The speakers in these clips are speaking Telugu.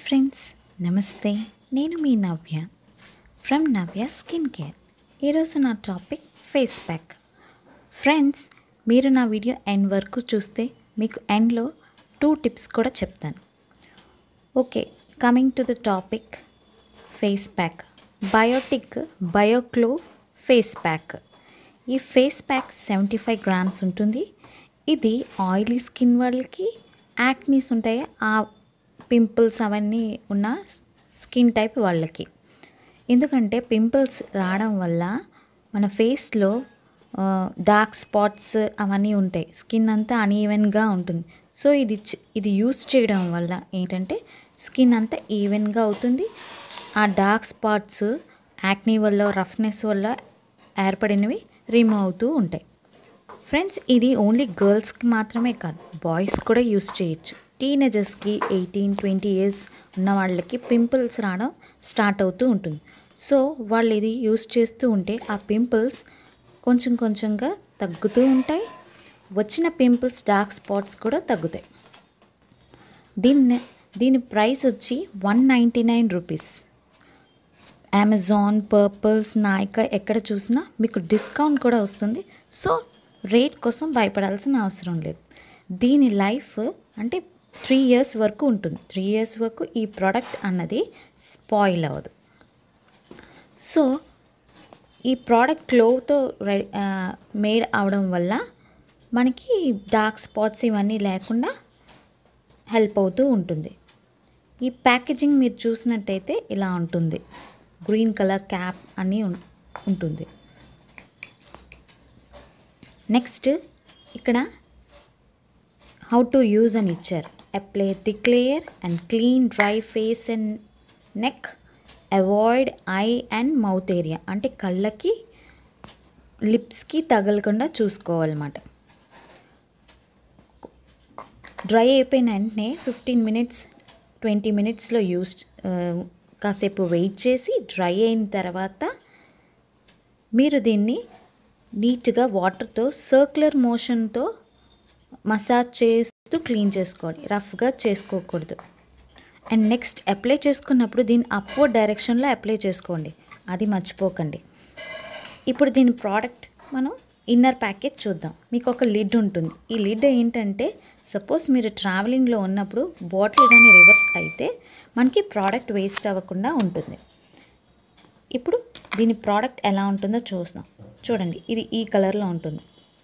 ఫ్రెండ్స్ నమస్తే నేను మీ Navya from Navya skin care ఈరోజు నా టాపిక్ ఫేస్ ప్యాక్ ఫ్రెండ్స్ మీరు నా వీడియో ఎండ్ వరకు చూస్తే మీకు ఎండ్లో టూ టిప్స్ కూడా చెప్తాను okay coming to the topic face pack Biotique బయోక్లో ఫేస్ ప్యాక్ ఈ face pack seventy five grams ఉంటుంది ఇది ఆయిలీ స్కిన్ వాళ్ళకి యాక్నీస్ ఉంటాయి ఆ పింపుల్స్ అవన్నీ ఉన్న స్కిన్ టైప్ వాళ్ళకి ఎందుకంటే పింపుల్స్ రావడం వల్ల మన ఫేస్లో డార్క్ స్పాట్స్ అవన్నీ ఉంటాయి స్కిన్ అంతా అన్ఈవెన్గా ఉంటుంది సో ఇది చ- ఇది యూస్ చేయడం వల్ల ఏంటంటే స్కిన్ అంతా ఈవెన్గా అవుతుంది ఆ డార్క్ స్పాట్స్ యాక్నీ వల్ల రఫ్నెస్ వల్ల ఏర్పడినవి రిమూవ్ అవుతూ ఉంటాయి ఫ్రెండ్స్ ఇది ఓన్లీ గర్ల్స్కి మాత్రమే కాదు బాయ్స్ కూడా యూస్ చేయొచ్చు టీనేజర్స్కి ఎయిటీన్ ట్వంటీ ఇయర్స్ ఉన్న వాళ్ళకి పింపుల్స్ రావడం స్టార్ట్ అవుతూ ఉంటుంది సో వాళ్ళు ఇది యూస్ చేస్తూ ఉంటే ఆ పింపుల్స్ కొంచెం కొంచెంగా తగ్గుతూ ఉంటాయి వచ్చిన పింపుల్స్ డార్క్ స్పాట్స్ కూడా తగ్గుతాయి దీన్ని దీని ప్రైస్ వచ్చి one ninety nine rupees Amazon Purplle Nykaa ఎక్కడ చూసినా మీకు డిస్కౌంట్ కూడా వస్తుంది సో రేట్ కోసం భయపడాల్సిన అవసరం లేదు దీని లైఫ్ అంటే త్రీ ఇయర్స్ వరకు ఉంటుంది త్రీ ఇయర్స్ వరకు ఈ ప్రోడక్ట్ అన్నది స్పాయిల్ అవ్వదు సో ఈ ప్రోడక్ట్ క్లోవ్తో మేడ్ అవడం వల్ల మనకి డార్క్ స్పాట్స్ ఇవన్నీ లేకుండా హెల్ప్ అవుతూ ఉంటుంది ఈ ప్యాకేజింగ్ మీరు చూసినట్టయితే ఇలా ఉంటుంది గ్రీన్ కలర్ క్యాప్ అని ఉం- ఉంటుంది నెక్స్ట్ ఇక్కడ హౌ టు యూజ్ అని ఇచ్చారు apply thick layer and clean dry face and neck avoid eye and mouth area అంటే కళ్ళకి లిప్స్కి తగలకుండా చూసుకోవాలన్నమాట డ్రై అయిపోయిన వెంటనే ఫిఫ్టీన్ మినిట్స్ ట్వంటీ మినిట్స్లో యూస్ కాసేపు వెయిట్ చేసి డ్రై అయిన తర్వాత మీరు దీన్ని నీట్గా వాటర్తో సర్క్యులర్ మోషన్తో మసాజ్ చేస్తూ క్లీన్ చేసుకోవాలి రఫ్గా చేసుకోకూడదు అండ్ నెక్స్ట్ అప్లై చేసుకున్నప్పుడు దీన్ని అప్వర్డ్ డైరెక్షన్లో అప్లై చేసుకోండి అది మర్చిపోకండి ఇప్పుడు దీని ప్రోడక్ట్ మనం ఇన్నర్ ప్యాకేజ్ చూద్దాం మీకు ఒక లిడ్ ఉంటుంది ఈ లిడ్ ఏంటంటే సపోజ్ మీరు ట్రావెలింగ్లో ఉన్నప్పుడు బాటిల్ కానీ రివర్స్ అయితే మనకి ప్రోడక్ట్ వేస్ట్ అవ్వకుండా ఉంటుంది ఇప్పుడు దీని ప్రోడక్ట్ ఎలా ఉంటుందో చూస్తాం చూడండి ఇది ఈ కలర్లో ఉంటుంది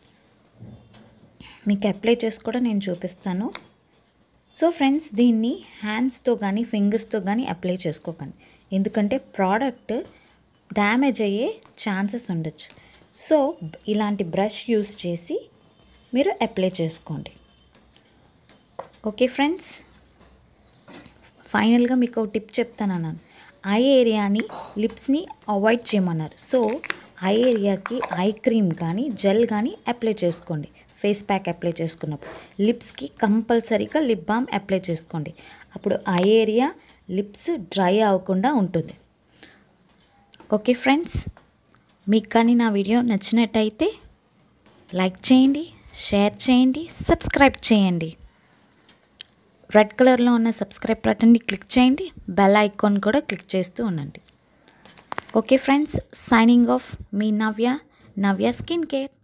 మీకు అప్లై చేసి కూడా నేను చూపిస్తాను సో ఫ్రెండ్స్ దీన్ని హ్యాండ్స్తో కానీ ఫింగర్స్తో కానీ అప్లై చేసుకోకండి ఎందుకంటే ప్రోడక్ట్ డ్యామేజ్ అయ్యే ఛాన్సెస్ ఉండొచ్చు సో ఇలాంటి బ్రష్ యూస్ చేసి మీరు అప్లై చేసుకోండి ఓకే ఫ్రెండ్స్ ఫైనల్గా మీకు ఒక టిప్ చెప్తాను అన్నాను ఐ ఏరియాని లిప్స్ని అవాయిడ్ చేయమన్నారు సో ఐ ఏరియాకి ఐ క్రీమ్ కానీ జెల్ కానీ అప్లై చేసుకోండి ఫేస్ ప్యాక్ అప్లై చేసుకున్నప్పుడు లిప్స్కి కంపల్సరీగా లిప్ బామ్ అప్లై చేసుకోండి అప్పుడు ఐ ఏరియా లిప్స్ డ్రై అవ్వకుండా ఉంటుంది ఓకే ఫ్రెండ్స్ మీకు కానీ నా వీడియో నచ్చినట్టయితే లైక్ చేయండి షేర్ చేయండి సబ్స్క్రైబ్ చేయండి రెడ్ కలర్లో ఉన్న సబ్స్క్రైబ్ బటన్ని క్లిక్ చేయండి బెల్ ఐకాన్ కూడా క్లిక్ చేస్తూ ఉండండి ఓకే ఫ్రెండ్స్ సైనింగ్ ఆఫ్ మీ నవ్య నవ్య స్కిన్ కేర్